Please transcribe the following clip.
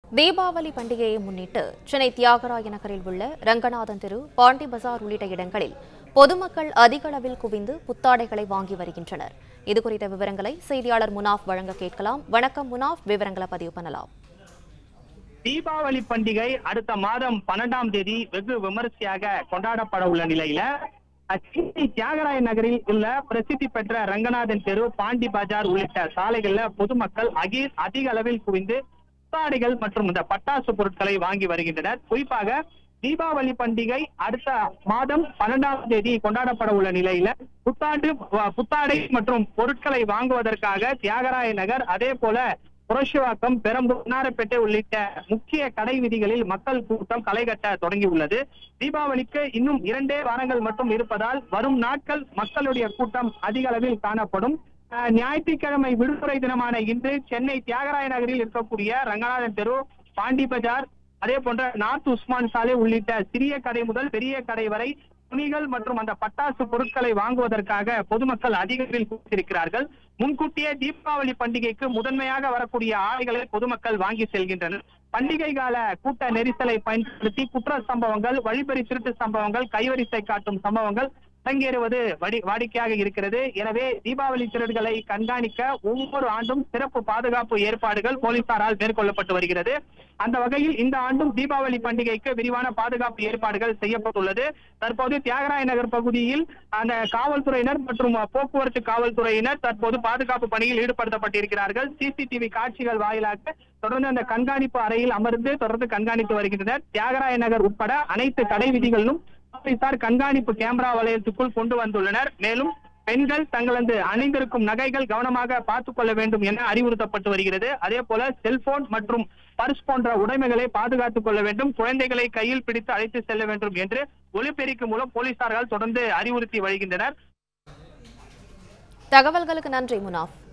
தீபாவளி பண்டிகையை முன்னிட்டு சென்னை தியாகராய நகரில் உள்ள ரங்கநாதன் தெரு பாண்டி பஜார் உள்ளிட்ட இடங்களில் பொதுமக்கள் அதிக அளவில் குவிந்து புத்தாடைகளை வாங்கி வருகின்றனர் இதுகுறித்த விவரங்களை செய்தியாளர் முனாஃப் வழங்க கேட்கலாம் வணக்கம் முனாஃப் விவரங்களை பதிவு பண்ணலாம் தீபாவளி பண்டிகை அடுத்த மாதம் பன்னெண்டாம் தேதி வெகு விமரிசையாக கொண்டாடப்பட உள்ள நிலையில சென்னை தியாகராய நகரில் உள்ள பிரசித்தி பெற்ற ரங்கநாதன் தெரு பாண்டி பஜார் உள்ளிட்ட சாலைகள்ல பொதுமக்கள் அகி அதிக அளவில் குவிந்து புத்தாடைகள் மற்றும் இந்த பட்டாசு பொருட்களை வாங்கி வருகின்றனர் குறிப்பாக தீபாவளி பண்டிகை அடுத்த மாதம் பன்னெண்டாம் தேதி கொண்டாடப்பட உள்ள நிலையில புத்தாண்டு அஹ், புத்தாடை மற்றும் பொருட்களை வாங்குவதற்காக தியாகராய நகர் அதே போல புரஷிவாக்கம் பெரம்பூர் நாரப்பேட்டை உள்ளிட்ட முக்கிய கடை வீதிகளில் மக்கள் கூட்டம் களை கட்ட தொடங்கியுள்ளது தீபாவளிக்கு இன்னும் இரண்டே வாரங்கள் மட்டும் இருப்பதால் வரும் நாட்கள் மக்களுடைய கூட்டம் அதிக அளவில் காணப்படும் அஹ், ஞாயிற்றுக்கிழமை விடுமுறை தினமான இன்று சென்னை தியாகராய நகரில் இருக்கக்கூடிய ரங்கநாதன் தெரு பாண்டி பஜார் அதே போன்ற நார்த் உஸ்மான் சாலை உள்ளிட்ட சிறிய கடை முதல் பெரிய கடை வரை துணிகள் மற்றும் அந்த பட்டாசு பொருட்களை வாங்குவதற்காக பொதுமக்கள் அதிக அளவில் கூட்டியிருக்கிறார்கள் முன்கூட்டியே தீபாவளி பண்டிகைக்கு முதன்மையாக வரக்கூடிய ஆடைகளை பொதுமக்கள் வாங்கி செல்கின்றனர் பண்டிகை கால கூட்ட நெரிசலை பயன்படுத்தி குற்ற சம்பவங்கள் வழிபறி திருட்டு சம்பவங்கள் கைவரிசை காட்டும் சம்பவங்கள் அரங்கேறுவது வடி- வாடிக்கையாக இருக்கிறது எனவே தீபாவளி திருடுகளை கண்காணிக்க ஒவ்வொரு ஆண்டும் சிறப்பு பாதுகாப்பு ஏற்பாடுகள் போலீசாரால் மேற்கொள்ளப்பட்டு வருகிறது அந்த வகையில் இந்த ஆண்டும் தீபாவளி பண்டிகைக்கு விரிவான பாதுகாப்பு ஏற்பாடுகள் செய்யப்பட்டுள்ளது தற்போது தியாகராய நகர் பகுதியில் அந்த காவல்துறையினர் மற்றும் போக்குவரத்து காவல்துறையினர் தற்போது பாதுகாப்பு பணியில் ஈடுபடுத்தப்பட்டிருக்கிறார்கள் சிசிடிவி காட்சிகள் வாயிலாக தொடர்ந்து அந்த கண்காணிப்பு அறையில் அமர்ந்து தொடர்ந்து கண்காணித்து வருகின்றனர் தியாகராய நகர் உட்பட அனைத்து கடை விதிகளிலும் போலீசார் கண்காணிப்பு கேமரா வலயத்துக்குள் கொண்டு வந்துள்ளனர் மேலும் பெண்கள் தங்களது அணிந்திருக்கும் நகைகள் கவனமாக பார்த்துக் கொள்ள வேண்டும் என அறிவுறுத்தப்பட்டு வருகிறது அதே போல செல்போன் மற்றும் பர்ஸ் போன்ற உடைமைகளை பாதுகாத்துக் கொள்ள வேண்டும் குழந்தைகளை கையில் பிடித்து அழைத்து செல்ல வேண்டும் என்று ஒலிபெருக்கி மூலம் போலீசார்கள் தொடர்ந்து அறிவுறுத்தி வருகின்றனர் தகவல்களுக்கு நன்றி முனாஃப்